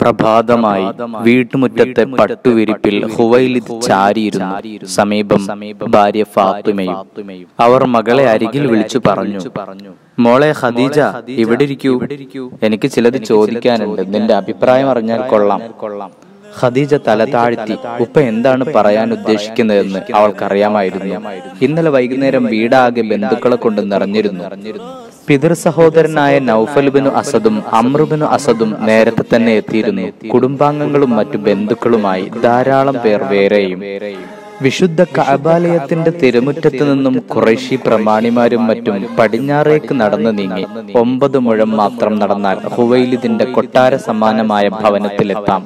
പ്രഭാതമായി വീട്ടുമുറ്റത്തെ പട്ടുവിരിപ്പിൽ ഹുവൈലിദ് ചാരിയിരുന്നു സമീപം ഭാര്യ ഫാത്തുമയും അവർ മകളെ അരികിൽ വിളിച്ചു പറഞ്ഞു മോളെ ഖദീജ ഇവിടെ ഇരിക്കൂ എനിക്ക് ചിലത് ചോദിക്കാനുണ്ട് നിന്റെ അഭിപ്രായം അറിഞ്ഞാൽ കൊള്ളാം ഖദീജ തല താഴ്ത്തി ഉപ്പ എന്താണ് പറയാൻ ഉദ്ദേശിക്കുന്നതെന്ന് അവൾക്കറിയാമായിരുന്നു ഇന്നലെ വൈകുന്നേരം വീടാകെ ബന്ധുക്കളെ കൊണ്ട് നിറഞ്ഞിരുന്നു പിതൃ സഹോദരനായ നൗഫലുബിനു അസദും അമ്രുബിനു അസദും നേരത്തെ തന്നെ എത്തിയിരുന്നു കുടുംബാംഗങ്ങളും മറ്റു ബന്ധുക്കളുമായി ധാരാളം പേർ വേറെയും വിശുദ്ധ കഅബാലയത്തിന്റെ തിരുമുറ്റത്ത് നിന്നും കുറേശി പ്രമാണിമാരും മറ്റും പടിഞ്ഞാറേക്ക് നടന്നു നീങ്ങി ഒമ്പത് മുഴം മാത്രം നടന്നാൽ ഹുവൈലിദിന്റെ കൊട്ടാര സമാനമായ ഭവനത്തിലെത്താം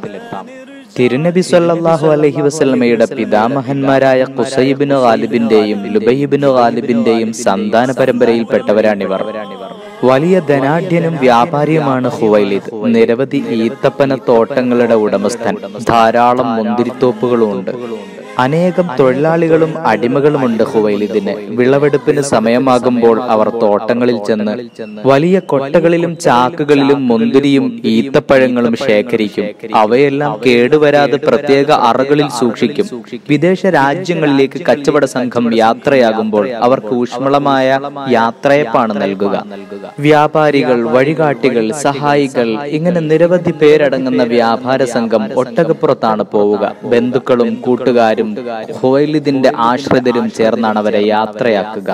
തിരുനബി സല്ലല്ലാഹു അലൈഹി വസല്ലമയുടെ പിതാമഹന്മാരായ കുസൈബിനു ഗാലിബിന്റെയും ലുബൈബിനു ഗാലിബിന്റെയും സന്താന പരമ്പരയിൽപ്പെട്ടവരാണിവർ വലിയ ധനാഢ്യനും വ്യാപാരിയുമാണ് ഹുവൈലിദ് നിരവധി ഈത്തപ്പന തോട്ടങ്ങളുടെ ഉടമസ്ഥൻ ധാരാളം മുന്തിരിത്തോപ്പുകളുമുണ്ട് അനേകം തൊഴിലാളികളും അടിമകളുമുണ്ട് ഹുവൈലിദിന് വിളവെടുപ്പിന് സമയമാകുമ്പോൾ അവർ തോട്ടങ്ങളിൽ ചെന്ന് വലിയ കൊട്ടകളിലും ചാക്കുകളിലും മുന്തിരിയും ഈത്തപ്പഴങ്ങളും ശേഖരിക്കും അവയെല്ലാം കേടുവരാതെ പ്രത്യേക അറകളിൽ സൂക്ഷിക്കും വിദേശ രാജ്യങ്ങളിലേക്ക് കച്ചവട സംഘം യാത്രയാകുമ്പോൾ അവർക്ക് ഊഷ്മളമായ യാത്രയപ്പാണ് നൽകുക വ്യാപാരികൾ വഴികാട്ടികൾ സഹായികൾ ഇങ്ങനെ നിരവധി പേരടങ്ങുന്ന വ്യാപാര സംഘം ഒട്ടകപ്പുറത്താണ് പോവുക ബന്ധുക്കളും കൂട്ടുകാരും ഹുവൈലിദിന്റെ ആശ്രിതരും ചേർന്നാണ് അവരെ യാത്രയാക്കുക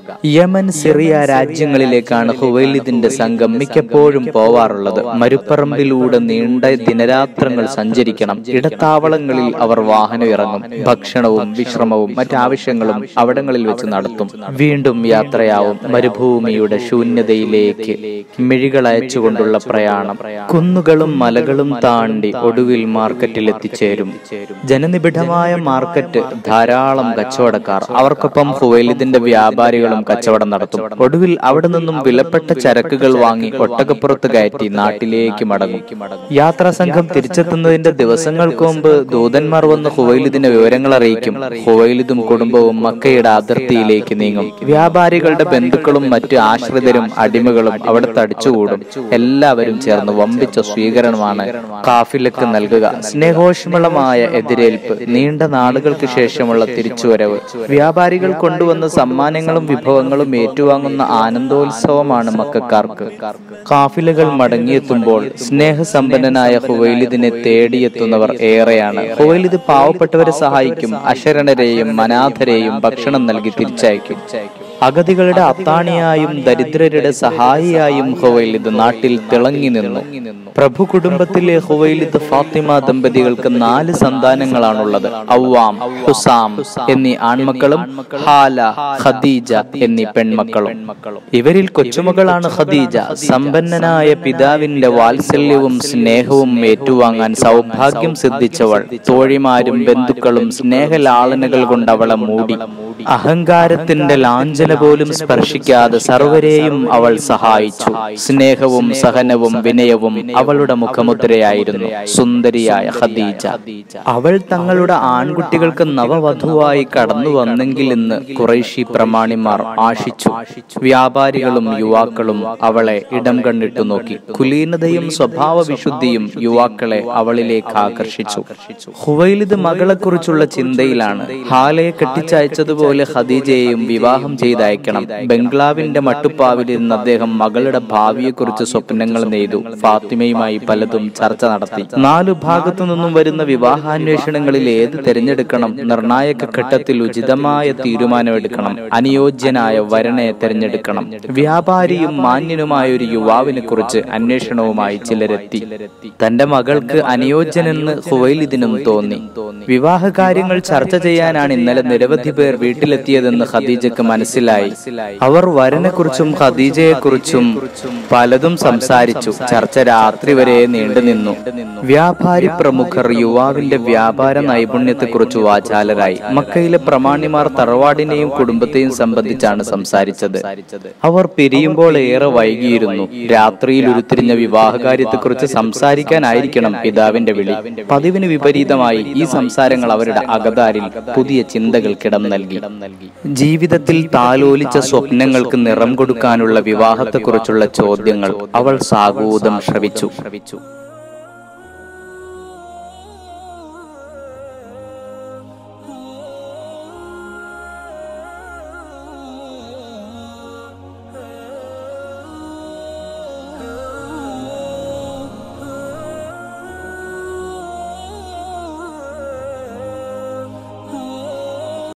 യമൻ സിറിയ രാജ്യങ്ങളിലേക്കാണ് ഹുവൈലിദിന്റെ സംഘം മിക്കപ്പോഴും പോവാറുള്ളത് മരുപ്പറമ്പിലൂടെ നീണ്ട ദിനരാത്രങ്ങൾ സഞ്ചരിക്കണം ഇടത്താവളങ്ങളിൽ അവർ വാഹനം ഇറങ്ങും ഭക്ഷണവും വിശ്രമവും മറ്റാവശ്യങ്ങളും അവിടങ്ങളിൽ വെച്ച് നടത്തും വീണ്ടും യാത്രയാവും മരുഭൂമിയുടെ ശൂന്യതയിലേക്ക് മിഴികൾ അയച്ചുകൊണ്ടുള്ള പ്രയാണം കുന്നുകളും മലകളും താണ്ടി ഒടുവിൽ മാർക്കറ്റിൽ എത്തിച്ചേരും ജനനിബിഡമായ മാർക്കറ്റ് ധാരാളം കച്ചവടക്കാർ അവർക്കൊപ്പം ഹുവൈലിദിന്റെ വ്യാപാരികളും കച്ചവടം നടത്തും ഒടുവിൽ അവിടെ നിന്നും വിലപ്പെട്ട ചരക്കുകൾ വാങ്ങി ഒട്ടകപ്പുറത്ത് കയറ്റി നാട്ടിലേക്ക് മടങ്ങും യാത്രാ സംഘം തിരിച്ചെത്തുന്നതിന്റെ ദിവസങ്ങൾക്ക് മുമ്പ് ദൂതന്മാർ വന്ന് ഹുവൈലിദിന്റെ വിവരങ്ങൾ അറിയിക്കും ഹുവൈലിദും കുടുംബവും മക്കയുടെ അതിർത്തിയിലേക്ക് നീങ്ങും വ്യാപാരികളുടെ ബന്ധുക്കളും മറ്റു ആശ്രിതരും അടിമകളും അവിടെ തടിച്ചുകൂടും എല്ലാവരും ചേർന്ന് വമ്പിച്ച സ്വീകരണമാണ് കാഫിലക്ക് നൽകുക സ്നേഹോഷ്മളമായ എതിരേൽപ്പ് നീണ്ട നാളുകൾക്ക് ശേഷമുള്ള തിരിച്ചുവരവ് വ്യാപാരികൾ കൊണ്ടുവന്ന സമ്മാനങ്ങളും വിഭവങ്ങളും ഏറ്റുവാങ്ങുന്ന ആനന്ദോത്സവമാണ് മക്കാർക്ക് കാഫിലകൾ മടങ്ങിയെത്തുമ്പോൾ സ്നേഹസമ്പന്നനായ ഹുവൈലിദിനെ തേടിയെത്തുന്നവർ ഏറെയാണ് ഹുവൈലിദ് പാവപ്പെട്ടവരെ സഹായിക്കും അശരണരെയും അനാഥരെയും ഭക്ഷണം നൽകി തിരിച്ചയക്കും അഗതികളുടെ അത്താണിയായും ദരിദ്രരുടെ സഹായിയായും ഹുവൈലിദ് നാട്ടിൽ തിളങ്ങി നിന്നു പ്രഭു കുടുംബത്തിലെ ഹുവൈലിദ് ഫാത്തിമ ദമ്പതികൾക്ക് നാല് സന്താനങ്ങളാണുള്ളത് ഔവാം ഹുസാം എന്നീ ആൺമക്കളും ഹാല ഖദീജ എന്നീ പെൺമക്കളും ഇവരിൽ കൊച്ചുമകളാണ് ഖദീജ സമ്പന്നനായ പിതാവിന്റെ വാത്സല്യവും സ്നേഹവും ഏറ്റുവാങ്ങാൻ സൗഭാഗ്യം സിദ്ധിച്ചവൾ തോഴിമാരും ബന്ധുക്കളും സ്നേഹലാളനകൾ കൊണ്ട് അവളെ മൂടി അഹങ്കാരത്തിന്റെ ലാഞ്ചന പോലും സ്പർശിക്കാതെ സർവരെയും അവൾ സഹായിച്ചു സ്നേഹവും സഹനവും വിനയവും അവളുടെ മുഖമുദ്രയായിരുന്നു സുന്ദരിയായ ഖദീജ അവൾ തങ്ങളുടെ ആൺകുട്ടികൾക്ക് നവവധുവായി കടന്നു വന്നെങ്കിൽ എന്ന് കുറേശി പ്രമാണിമാർ ആശിച്ചു വ്യാപാരികളും യുവാക്കളും അവളെ ഇടം കണ്ടിട്ടു നോക്കി കുലീനതയും സ്വഭാവ വിശുദ്ധിയും യുവാക്കളെ അവളിലേക്ക് ആകർഷിച്ചു ഹുവൈലിദ് മകളെക്കുറിച്ചുള്ള ചിന്തയിലാണ് ഹാലയെ കെട്ടിച്ചയച്ചതുപോലെ ഖദീജയെയും വിവാഹം ചെയ്തയക്കണം ബംഗ്ലാവിന്റെ മട്ടുപ്പാവിലിരുന്ന് അദ്ദേഹം മകളുടെ ഭാവിയെക്കുറിച്ച് സ്വപ്നങ്ങൾ നെയ്തു ഫാത്തിമയുമായി പലതും ചർച്ച നടത്തി നാലു ഭാഗത്തു നിന്നും വരുന്ന വിവാഹാന്വേഷണങ്ങളിൽ ഏത് തിരഞ്ഞെടുക്കണം നിർണായക ഘട്ടത്തിൽ ഉചിതമായ തീരുമാനമെടുക്കണം അനുയോജ്യനായ വരനെ തിരഞ്ഞെടുക്കണം വ്യാപാരിയും മാന്യനുമായ ഒരു യുവാവിനെ കുറിച്ച് അന്വേഷണവുമായി ചിലരെത്തി തന്റെ മകൾക്ക് അനുയോജ്യനെന്ന് ഹുവൈലിദിനും തോന്നി വിവാഹ കാര്യങ്ങൾ ചർച്ച ചെയ്യാനാണ് ഇന്നലെ നിരവധി പേർ വീട്ടിലെത്തിയതെന്ന് ഖദീജക്ക് മനസ്സിലായി അവർ വരനെക്കുറിച്ചും ഖദീജയെക്കുറിച്ചും പലതും സംസാരിച്ചു ചർച്ച രാത്രി വരെ നീണ്ടുനിന്നു വ്യാപാരി പ്രമുഖർ യുവാവിന്റെ വ്യാപാര നൈപുണ്യത്തെക്കുറിച്ച് വാചാലരായി മക്കയിലെ പ്രമാണിമാർ തറവാടിനെയും കുടുംബത്തെയും സംബന്ധിച്ചാണ് സംസാരിച്ചത് അവർ പിരിയുമ്പോൾ ഏറെ വൈകിയിരുന്നു രാത്രിയിൽ ഉരുത്തിരിഞ്ഞ വിവാഹകാര്യത്തെക്കുറിച്ച് സംസാരിക്കാനായിരിക്കണം പിതാവിന്റെ വിളി പതിവിന് വിപരീതമായി ഈ സംസാരങ്ങൾ അവരുടെ അകതാരിൽ പുതിയ ചിന്തകൾക്കിടം നൽകി ജീവിതത്തിൽ താലോലിച്ച സ്വപ്നങ്ങൾക്ക് നിറം കൊടുക്കാനുള്ള വിവാഹത്തെക്കുറിച്ചുള്ള ചോദ്യങ്ങൾ അവൾ സാഗൂതം ശ്രവിച്ചു